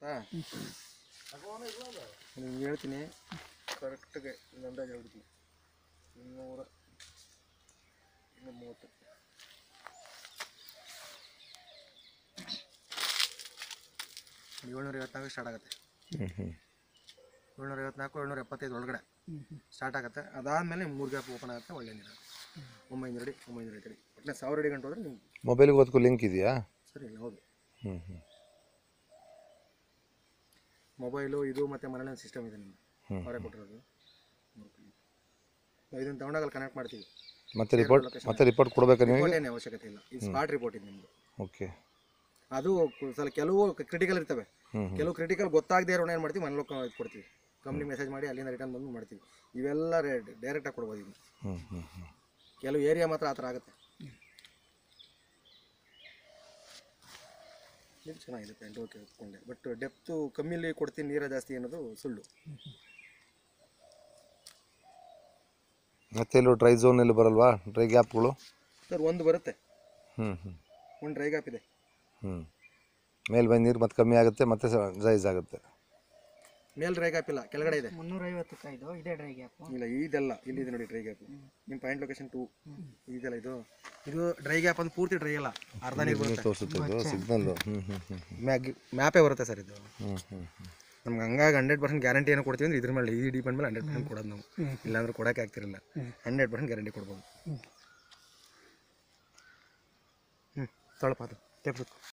ನಿಮ್ಗೆ ಹೇಳ್ತೀನಿ ಕರೆಕ್ಟ್ಗೆ ಒಂದು ಅಂದಾಜು ಹೇಳ್ಬಿಡ್ತೀನಿ ಇನ್ನೂರ ಇನ್ನೂರ ಮೂವತ್ತು ಏಳ್ನೂರ ಐವತ್ನಾಲ್ಕು ಸ್ಟಾರ್ಟ್ ಆಗುತ್ತೆ ಹ್ಞೂ ಹ್ಞೂ ಏಳ್ನೂರ ಐವತ್ನಾಲ್ಕು ಏಳ್ನೂರ ಎಪ್ಪತ್ತೈದು ಒಳಗಡೆ ಸ್ಟಾರ್ಟ್ ಆಗುತ್ತೆ ಅದಾದಮೇಲೆ ಮೂರು ಗ್ಯಾಪ್ ಓಪನ್ ಆಗುತ್ತೆ ಒಳ್ಳೆ ನೀರು ಒಂಬೈನೂರು ಅಡಿ ಒಂಬೈನೂರ ಐದು ಅಡಿ ಒಟ್ಟಿನ ಸಾವಿರ ಅಡಿ ಗಂಟು ಹೋದ್ರೆ ನಿಮ್ಗೆ ಮೊಬೈಲ್ಗೆ ಅದಕ್ಕೂ ಲಿಂಕ್ ಇದೆಯಾ ಸರಿ ಹೌದು ಹ್ಞೂ ಹ್ಞೂ ಮೊಬೈಲು ಇದು ಮತ್ತು ಮನೆಯಲ್ಲಿ ಸಿಸ್ಟಮ್ ಇದೆ ನಿಮ್ಗೆ ಹ್ಮ್. ಅವರೇ ಕೊಟ್ಟಿರೋದು ಇದನ್ನು ತಗೊಂಡಾಗ ಕನೆಕ್ಟ್ ಮಾಡ್ತೀವಿ ಮತ್ತೆ ರಿಪೋರ್ಟ್ ಮತ್ತೆ ರಿಪೋರ್ಟ್ ಕೊಡ್ಬೇಕಾ ನಿಮಗೆ ರಿಪೋರ್ಟ್ ಏನು ಅವಶ್ಯಕತೆ ಇಲ್ಲ ಇದು ಸ್ಪಾಟ್ ರಿಪೋರ್ಟ್ ಇದೆ ನಿಮ್ಮದು ಓಕೆ ಅದು ಕು- ಸ್ವಲ್ಪ ಕೆಲವು ಕ್ರಿಟಿಕಲ್ ಇರ್ತವೆ ಹ್ಞೂ ಕೆಲವು ಕ್ರಿಟಿಕಲ್ ಗೊತ್ತಾಗದೇ ಇರೋಣ ಏನು ಮಾಡ್ತೀವಿ ಮನೇಲಿ ಇದು ಕೊಡ್ತೀವಿ ಕಂಪ್ನಿ ಮೆಸೇಜ್ ಮಾಡಿ ಅಲ್ಲಿಂದ ರಿಟರ್ನ್ ಬಂದು ಮಾಡ್ತೀವಿ ಇವೆಲ್ಲ ಡೈರೆಕ್ಟಾಗಿ ಕೊಡ್ಬೋದು ಇನ್ನು ಹ್ಞೂ ಹ್ಞೂ ಹ್ಞೂ ಕೆಲವು ಏರಿಯಾ ಮಾತ್ರ ಆ ಥರ ಆಗುತ್ತೆ ಇದು ಚೆನ್ನಾಗಿದೆ ಪ್ಯಾಂಟ್ ಓಕೆ ಒಪ್ಕೊಂಡೆ ಬಟ್ ಡೆಪ್ತು ಕಮ್ಮಿಲಿ ಕೊಡ್ತೀನಿ ನೀರ ಜಾಸ್ತಿ ಅನ್ನೋದು ಸುಳ್ಳು ಮತ್ತೆ ಎಲ್ಲೂ ಡ್ರೈ ಝೋನ್ ಎಲ್ಲೂ ಬರಲ್ವಾ ಡ್ರೈ ಗ್ಯಾಪ್ಗಳು ಸರ್ ಒಂದು ಬರುತ್ತೆ ಹ್ಞೂ ಹ್ಞೂ ಒಂದು ಡ್ರೈ ಗ್ಯಾಪ್ ಇದೆ ಹ್ಞೂ ಮೇಲೆ ಬಂದು ನೀರು ಮತ್ತೆ ಕಮ್ಮಿ ಆಗುತ್ತೆ ಮತ್ತೆ ರೈಸ್ ಆಗುತ್ತೆ ಮೇಲ್ ಡ್ರೈ ಗ್ಯಾಪ್ ಇಲ್ಲ ಕೆಳಗಡೆ ಇದೆ ಮುನ್ನೂರೈವತ್ತಕ್ಕೆ ಇದು ಇದೇ ಡ್ರೈ ಗ್ಯಾಪು ಇಲ್ಲ ಇದೆಲ್ಲ ಇಲ್ಲಿದೆ ನೋಡಿ ಡ್ರೈ ಗ್ಯಾಪ್ ನಿಮ್ಮ ಪಾಯಿಂಟ್ ಲೊಕೇಶನ್ ಟೂ ಇದೆಲ್ಲ ಇದು ಇದು ಡ್ರೈ ಗ್ಯಾಪ್ ಅಂದ್ರೆ ಪೂರ್ತಿ ಡ್ರೈ ಅಲ್ಲ ಅರ್ಧ ನೀರು ಬರುತ್ತೆ ತೋರಿಸುತ್ತೆ ಇದು ಸಿಗ್ನಲ್ಲು ಹ್ಞೂ ಹ್ಞೂ ಹ್ಞೂ ಮ್ಯಾಗ್ ಮ್ಯಾಪೇ ಬರುತ್ತೆ ಸರ್ ಇದು ಹ್ಞೂ ಹ್ಞೂ ಹ್ಞೂ ನಮ್ಗೆ ಹಂಗಾಗಿ ಹಂಡ್ರೆಡ್ ಪರ್ಸೆಂಟ್ ಗ್ಯಾರಂಟಿ ಏನೋ ಕೊಡ್ತೀವಿ ಅಂದ್ರೆ ಇದ್ರ ಮೇಲೆ ಈ ಡಿಪೆಂಡ್ ಮೇಲೆ ಹಂಡ್ರೆಡ್ ಪರ್ಸೆಂಟ್ ಕೊಡೋದು ನಾವು ಇಲ್ಲಾಂದ್ರೆ ಕೊಡೋಕೆ ಆಗ್ತಿರಲಿಲ್ಲ ಹಂಡ್ರೆಡ್ ಪರ್ಸೆಂಟ್ ಗ್ಯಾರಂಟಿ ಕೊಡ್ಬೋದು ಹ್ಞೂ ತೊಳಪ ಅದು ಟೇಪ್ ಸುತ್ತು